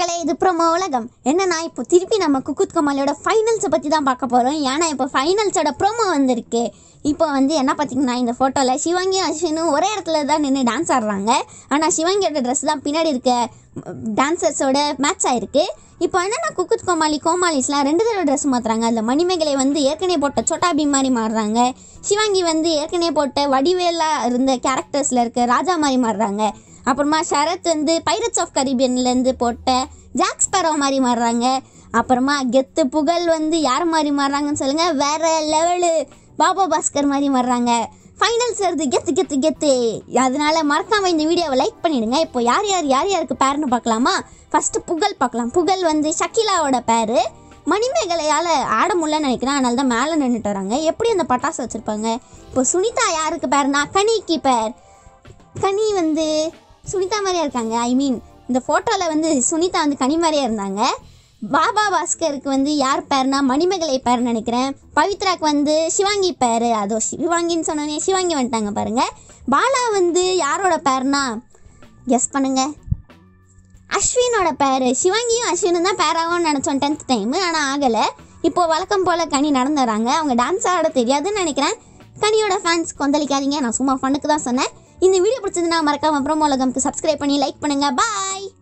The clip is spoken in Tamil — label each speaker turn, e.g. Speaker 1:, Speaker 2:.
Speaker 1: மக்களே இது ப்ரோமோ உலகம் என்னன்னா இப்போ திருப்பி நம்ம குக்குத் கோமாளியோட ஃபைனல்ஸை பற்றி தான் பார்க்க போகிறோம் ஏன்னா இப்போ ஃபைனல்ஸோட ப்ரோமோ வந்திருக்கு இப்போ வந்து என்ன பார்த்தீங்கன்னா இந்த ஃபோட்டோவில் சிவாங்கியும் அஸ்வினும் ஒரே இடத்துல தான் நின்று டான்ஸ் ஆடுறாங்க ஆனால் சிவாங்கியோட ட்ரெஸ் தான் பின்னாடி இருக்க டான்சர்ஸோட மேட்ச் ஆயிருக்கு இப்போ என்னன்னா குக்குத் கோமாளி கோமாளிஸ்லாம் ரெண்டு தடவை ட்ரெஸ் மாற்றுறாங்க அதில் மணிமேகலை வந்து ஏற்கனவே போட்ட சோட்டா பீம் மாதிரி மாறுறாங்க சிவாங்கி வந்து ஏற்கனவே போட்ட வடிவேலா இருந்த கேரக்டர்ஸில் இருக்க ராஜா மாதிரி மாறுறாங்க அப்புறமா சரத் வந்து பைரட்ஸ் ஆஃப் கரீபியன்லேருந்து போட்ட ஜாக் ஸ்பேரோ மாதிரி மாறுறாங்க அப்புறமா கெத்து புகழ் வந்து யார் மாதிரி மாறுறாங்கன்னு சொல்லுங்கள் வேற லெவலு பாபா பாஸ்கர் மாதிரி மாறுறாங்க ஃபைனல்ஸ் வருது கெத்து கெத்து கெத்து அதனால மறக்காம இந்த வீடியோவை லைக் பண்ணிடுங்க இப்போ யார் யார் யார் யாருக்கு பேர்னு பார்க்கலாமா ஃபர்ஸ்ட் புகழ் பார்க்கலாம் புகழ் வந்து ஷக்கிலாவோட பேர் மணிமேகலையால் ஆட முடியலன்னு நினைக்கிறேன் அதனால தான் மேலே நின்றுட்டு வராங்க எப்படி அந்த பட்டாசு வச்சுருப்பாங்க இப்போ சுனிதா யாருக்கு பேர்னா கனிக்கு பேர் கனி வந்து சுனிதா மாதிரியா இருக்காங்க ஐ மீன் இந்த ஃபோட்டோவில் வந்து சுனிதா வந்து கனி மாதிரியா இருந்தாங்க பாபா பாஸ்கருக்கு வந்து யார் பேர்னா மணிமேகலை பேர் நினைக்கிறேன் பவித்ராக்கு வந்து சிவாங்கி பேர் அதோ சிவாங்கின்னு சொன்னோன்னே சிவாங்கி வந்துட்டாங்க பாருங்க பாலா வந்து யாரோட பேர்னா கெஸ் பண்ணுங்க அஸ்வினோட பேர் சிவாங்கியும் அஸ்வினும் தான் பேராகும்னு நினச்சோம் டென்த் டைம் ஆனால் ஆகலை இப்போ வழக்கம் போல் கனி நடந்துடுறாங்க அவங்க டான்ஸ் ஆட தெரியாதுன்னு நினைக்கிறேன் கனியோட ஃபேன்ஸ் கொந்தளிக்காதீங்க நான் சும்மா ஃபண்ணுக்கு தான் சொன்னேன் இந்த வீடியோ பிடிச்சதுன்னா மறக்காம அப்புறம் உலகம்க்கு சப்ஸ்கிரைப் பண்ணி லைக் பண்ணுங்க பாய்